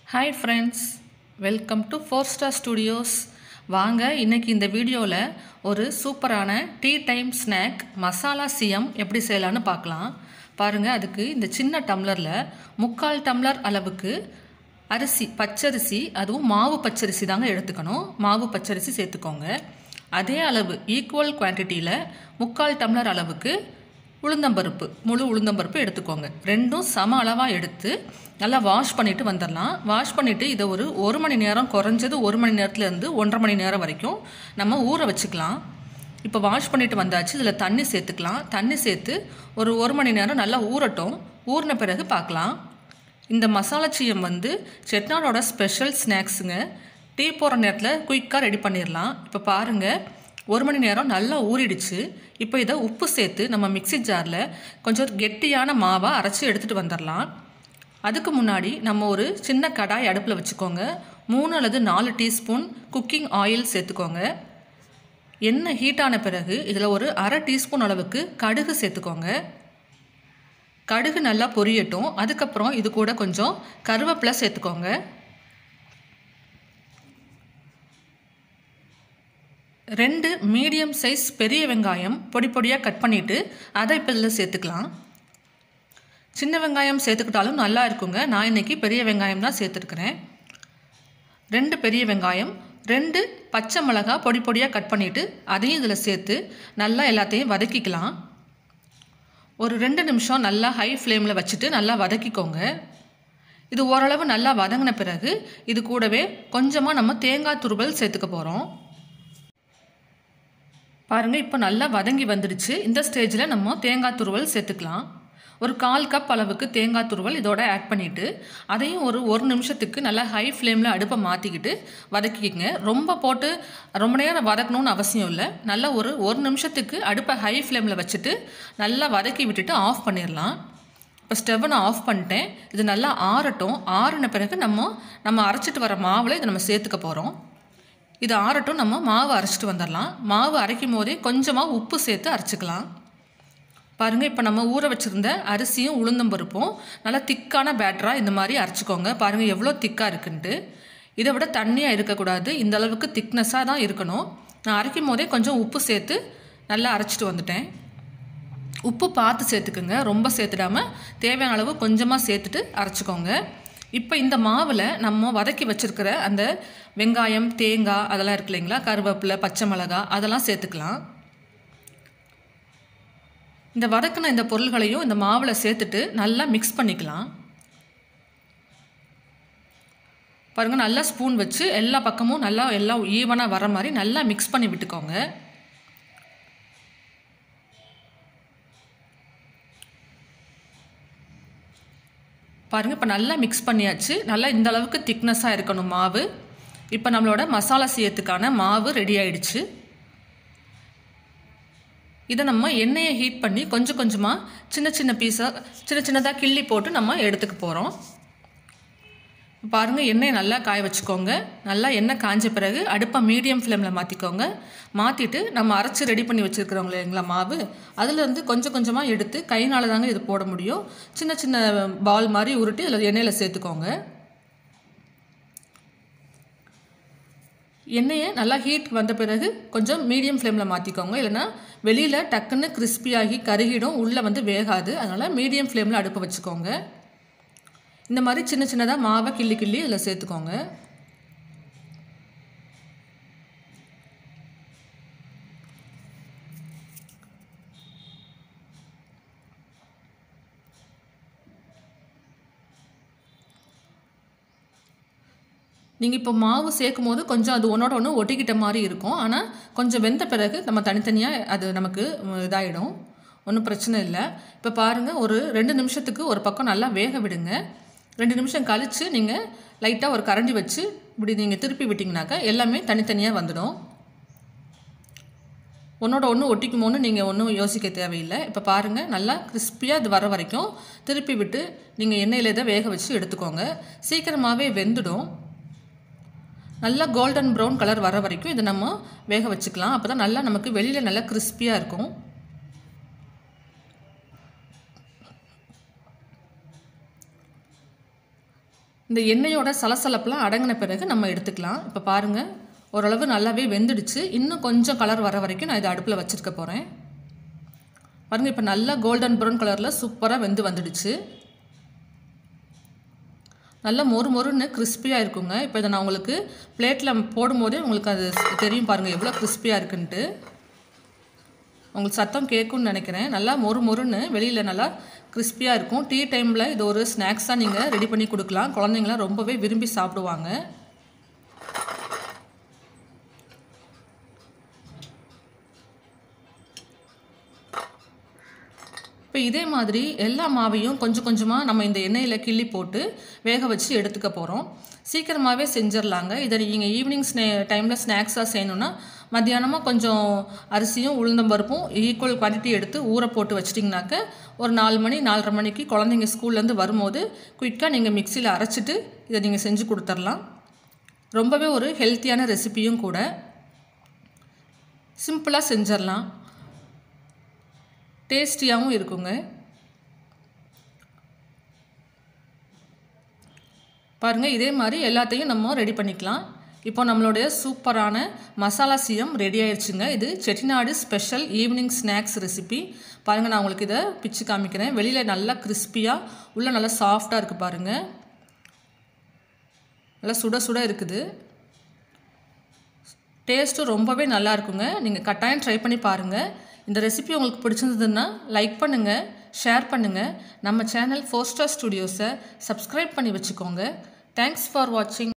hi friends welcome to four star studios வாங்க இன்னைக்கு இந்த வீடியோவில் ஒரு சூப்பரான டீ டைம் ஸ்நாக் மசாலா சியம் எப்படி செய்யலான்னு பார்க்கலாம் பாருங்கள் அதுக்கு இந்த சின்ன டம்ளரில் முக்கால் டம்ளர் அளவுக்கு அரிசி பச்சரிசி அதுவும் மாவு பச்சரிசி தாங்க எடுத்துக்கணும் மாவு பச்சரிசி சேர்த்துக்கோங்க அதே அளவு ஈக்குவல் குவான்டிட்டியில் முக்கால் டம்ளர் அளவுக்கு உளுந்தம்பருப்பு முழு உளுந்தம்பருப்பு எடுத்துக்கோங்க ரெண்டும் சம அளவாக எடுத்து நல்லா வாஷ் பண்ணிவிட்டு வந்துடலாம் வாஷ் பண்ணிவிட்டு இதை ஒரு ஒரு மணி நேரம் குறைஞ்சது ஒரு மணி நேரத்துலேருந்து ஒன்றரை மணி நேரம் வரைக்கும் நம்ம ஊற வச்சுக்கலாம் இப்போ வாஷ் பண்ணிவிட்டு வந்தாச்சு இதில் தண்ணி சேர்த்துக்கலாம் தண்ணி சேர்த்து ஒரு ஒரு மணி நேரம் நல்லா ஊறட்டும் ஊறின பிறகு பார்க்கலாம் இந்த மசாலா சீயம் வந்து செட்நாடோட ஸ்பெஷல் ஸ்நாக்ஸுங்க டீ போகிற நேரத்தில் குயிக்காக ரெடி பண்ணிடலாம் இப்போ பாருங்கள் ஒரு மணி நேரம் நல்லா ஊறிடுச்சு இப்போ இதை உப்பு சேர்த்து நம்ம மிக்சி ஜாரில் கொஞ்சம் கெட்டியான மாவாக அரைச்சி எடுத்துகிட்டு வந்துடலாம் அதுக்கு முன்னாடி நம்ம ஒரு சின்ன கடாய் அடுப்பில் வச்சுக்கோங்க மூணு அல்லது நாலு டீஸ்பூன் குக்கிங் ஆயில் சேர்த்துக்கோங்க எண்ணெய் ஹீட் ஆன பிறகு இதில் ஒரு அரை டீஸ்பூன் அளவுக்கு கடுகு சேர்த்துக்கோங்க கடுகு நல்லா பொரியட்டும் அதுக்கப்புறம் இது கூட கொஞ்சம் கருவேப்பிலை சேர்த்துக்கோங்க ரெண்டு மீடியம் சைஸ் பெரிய வெங்காயம் பொடி பொடியாக கட் பண்ணிவிட்டு அதை இப்போ இதில் சேர்த்துக்கலாம் சின்ன வெங்காயம் சேர்த்துக்கிட்டாலும் நல்லா இருக்குங்க நான் இன்றைக்கி பெரிய வெங்காயம் தான் சேர்த்துருக்குறேன் ரெண்டு பெரிய வெங்காயம் ரெண்டு பச்சை மிளகா பொடி பொடியாக கட் பண்ணிவிட்டு அதையும் இதில் சேர்த்து நல்லா எல்லாத்தையும் வதக்கிக்கலாம் ஒரு ரெண்டு நிமிஷம் நல்லா ஹை ஃப்ளேமில் வச்சுட்டு நல்லா வதக்கிக்கோங்க இது ஓரளவு நல்லா வதங்கின பிறகு இது கூடவே கொஞ்சமாக நம்ம தேங்காய் துருவல் சேர்த்துக்க போகிறோம் பாருங்கள் இப்போ நல்லா வதங்கி வந்துடுச்சு இந்த ஸ்டேஜில் நம்ம தேங்காய் துருவல் சேர்த்துக்கலாம் ஒரு கால் கப் அளவுக்கு தேங்காய் துருவல் இதோட ஆட் பண்ணிவிட்டு அதையும் ஒரு ஒரு நிமிஷத்துக்கு நல்லா ஹை ஃப்ளேமில் அடுப்பை மாற்றிக்கிட்டு வதக்கிக்கங்க ரொம்ப போட்டு ரொம்ப நேரம் வதக்கணும்னு அவசியம் இல்லை நல்லா ஒரு ஒரு நிமிஷத்துக்கு அடுப்பை ஹை ஃப்ளேமில் வச்சுட்டு நல்லா வதக்கி விட்டுட்டு ஆஃப் பண்ணிடலாம் இப்போ ஸ்டவ்வை நான் ஆஃப் பண்ணிட்டேன் இது நல்லா ஆறட்டும் ஆறின பிறகு நம்ம நம்ம அரைச்சிட்டு வர மாவில் இதை நம்ம சேர்த்துக்க போகிறோம் இது ஆறட்டும் நம்ம மாவு அரைச்சிட்டு வந்துடலாம் மாவு அரைக்கும் போதே கொஞ்சமாக உப்பு சேர்த்து அரைச்சிக்கலாம் பாருங்கள் இப்போ நம்ம ஊற வச்சுருந்த அரிசியும் உளுந்தம்பருப்பும் நல்லா திக்கான பேட்டராக இந்த மாதிரி அரைச்சிக்கோங்க பாருங்கள் எவ்வளோ திக்காக இருக்குன்ட்டு இதை விட தண்ணியாக இருக்கக்கூடாது இந்த அளவுக்கு திக்னஸாக தான் இருக்கணும் நான் அரைக்கும் போதே கொஞ்சம் உப்பு சேர்த்து நல்லா அரைச்சிட்டு வந்துட்டேன் உப்பு பார்த்து சேர்த்துக்குங்க ரொம்ப சேர்த்துடாமல் தேவையான அளவு கொஞ்சமாக சேர்த்துட்டு அரைச்சிக்கோங்க இப்போ இந்த மாவில் நம்ம வதக்கி வச்சுருக்கிற அந்த வெங்காயம் தேங்காய் அதெல்லாம் இருக்கு இல்லைங்களா கருவேப்பிலை பச்சை மிளகா அதெல்லாம் சேர்த்துக்கலாம் இந்த வதக்கின இந்த பொருள்களையும் இந்த மாவில் சேர்த்துட்டு நல்லா மிக்ஸ் பண்ணிக்கலாம் பாருங்கள் நல்லா ஸ்பூன் வச்சு எல்லா பக்கமும் நல்லா எல்லாம் ஈவனாக வர மாதிரி நல்லா மிக்ஸ் பண்ணி விட்டுக்கோங்க பாருங்கள் இப்போ நல்லா மிக்ஸ் பண்ணியாச்சு நல்லா இந்த அளவுக்கு திக்னஸாக இருக்கணும் மாவு இப்போ நம்மளோட மசாலா செய்யறதுக்கான மாவு ரெடி ஆயிடுச்சு இதை நம்ம எண்ணெயை ஹீட் பண்ணி கொஞ்சம் கொஞ்சமாக சின்ன சின்ன பீஸாக சின்ன சின்னதாக கிள்ளி போட்டு நம்ம எடுத்துக்க போகிறோம் பாருங்கள் எண்ணெயை நல்லா காய வச்சுக்கோங்க நல்லா எண்ணெய் காஞ்ச பிறகு அடுப்பை மீடியம் ஃப்ளேமில் மாற்றிக்கோங்க மாற்றிட்டு நம்ம அரைச்சி ரெடி பண்ணி வச்சுருக்கிறோம் இல்லைங்களா மாவு அதுலேருந்து கொஞ்சம் கொஞ்சமாக எடுத்து கைனால தாங்க இது போட முடியும் சின்ன சின்ன பால் மாதிரி உருட்டி அதில் எண்ணெயில் சேர்த்துக்கோங்க எண்ணெயை நல்லா ஹீட் வந்த பிறகு கொஞ்சம் மீடியம் ஃப்ளேமில் மாற்றிக்கோங்க இல்லைன்னா வெளியில் டக்குன்னு கிறிஸ்பியாகி கருகிடும் உள்ளே வந்து வேகாது அதனால் மீடியம் ஃப்ளேமில் அடுப்பை வச்சுக்கோங்க இந்த மாதிரி சின்ன சின்னதாக மாவை கிள்ளி கிள்ளி இதில் சேர்த்துக்கோங்க நீங்கள் இப்போ மாவு சேர்க்கும் போது கொஞ்சம் அது ஒன்றோட ஒன்று ஒட்டிக்கிட்ட மாதிரி இருக்கும் ஆனால் கொஞ்சம் வெந்த பிறகு நம்ம தனித்தனியாக அது நமக்கு இதாகிடும் ஒன்றும் பிரச்சனை இல்லை இப்போ பாருங்கள் ஒரு ரெண்டு நிமிஷத்துக்கு ஒரு பக்கம் நல்லா வேக விடுங்க ரெண்டு நிமிஷம் கழித்து நீங்கள் லைட்டாக ஒரு கரண்டி வச்சு இப்படி நீங்கள் திருப்பி விட்டிங்கனாக்கா எல்லாமே தனித்தனியாக வந்துடும் ஒன்றோட ஒன்று ஒட்டிக்குமோன்னு நீங்கள் ஒன்றும் யோசிக்க தேவையில்லை இப்போ பாருங்கள் நல்லா கிறிஸ்பியாக இது வர வரைக்கும் திருப்பி விட்டு நீங்கள் எண்ணெயில் இதை வேக வச்சு எடுத்துக்கோங்க சீக்கிரமாகவே வெந்துடும் நல்லா கோல்டன் ப்ரௌன் கலர் வர வரைக்கும் இதை நம்ம வேக வச்சுக்கலாம் அப்போ தான் நல்லா நமக்கு வெளியில் நல்லா கிறிஸ்பியாக இருக்கும் இந்த எண்ணெயோட சலசலப்பெலாம் அடங்கின பிறகு நம்ம எடுத்துக்கலாம் இப்போ பாருங்கள் ஓரளவு நல்லாவே வெந்துடுச்சு இன்னும் கொஞ்சம் கலர் வர வரைக்கும் நான் இதை அடுப்பில் வச்சுருக்க போகிறேன் பாருங்கள் இப்போ நல்லா கோல்டன் ப்ரௌன் கலரில் சூப்பராக வெந்து வந்துடுச்சு நல்லா மொறு மொறுன்னு கிறிஸ்பியாக இருக்குங்க இப்போ இதை நான் உங்களுக்கு பிளேட்டில் போடும்போதே உங்களுக்கு அது தெரியும் பாருங்கள் எவ்வளோ கிறிஸ்பியாக இருக்குன்ட்டு உங்களுக்கு சத்தம் கேட்கும்னு நினைக்கிறேன் நல்லா மொறு மொறுன்னு வெளியில் நல்லா கிறிஸ்பியாக இருக்கும் டீ டைமில் இது ஒரு ஸ்நாக்ஸாக நீங்கள் ரெடி பண்ணி கொடுக்கலாம் குழந்தைங்களாம் ரொம்பவே விரும்பி சாப்பிடுவாங்க இப்போ இதே மாதிரி எல்லா மாவையும் கொஞ்சம் கொஞ்சமாக நம்ம இந்த எண்ணெயில் கிள்ளி போட்டு வேக வச்சு எடுத்துக்க போகிறோம் சீக்கிரமாகவே செஞ்சிடலாங்க இதை நீங்கள் ஈவினிங் ஸ்னே டைமில் ஸ்நாக்ஸாக செய்யணுன்னா மத்தியானமாக கொஞ்சம் அரிசியும் உளுந்தம்பருப்பும் ஈக்குவல் குவான்டிட்டி எடுத்து ஊற போட்டு வச்சிட்டிங்கனாக்க ஒரு நாலு மணி நாலரை மணிக்கு குழந்தைங்க ஸ்கூல்லேருந்து வரும்போது குயிக்காக நீங்கள் மிக்சியில் அரைச்சிட்டு இதை நீங்கள் செஞ்சு கொடுத்துர்லாம் ரொம்பவே ஒரு ஹெல்த்தியான ரெசிப்பியும் கூட சிம்பிளாக செஞ்சிடலாம் டேஸ்டியாகவும் இருக்குங்க பாருங்கள் இதே மாதிரி எல்லாத்தையும் நம்ம ரெடி பண்ணிக்கலாம் இப்போ நம்மளுடைய சூப்பரான மசாலா சியம் ரெடி ஆயிடுச்சுங்க இது Chettinad special evening snacks recipe பாருங்கள் நான் உங்களுக்கு இதை பிச்சு காமிக்கிறேன் வெளியில் நல்லா கிறிஸ்பியாக உள்ளே நல்லா சாஃப்டாக இருக்குது பாருங்கள் நல்லா சுட சுட இருக்குது டேஸ்ட்டும் ரொம்பவே நல்லா இருக்குங்க நீங்கள் கட்டாயம் ட்ரை பண்ணி பாருங்கள் இந்த ரெசிபி உங்களுக்கு பிடிச்சிருந்ததுன்னா லைக் பண்ணுங்கள் ஷேர் பண்ணுங்கள் நம்ம சேனல் ஃபோர் ஸ்டார் ஸ்டுடியோஸை சப்ஸ்கிரைப் பண்ணி வச்சுக்கோங்க தேங்க்ஸ் ஃபார் வாட்சிங்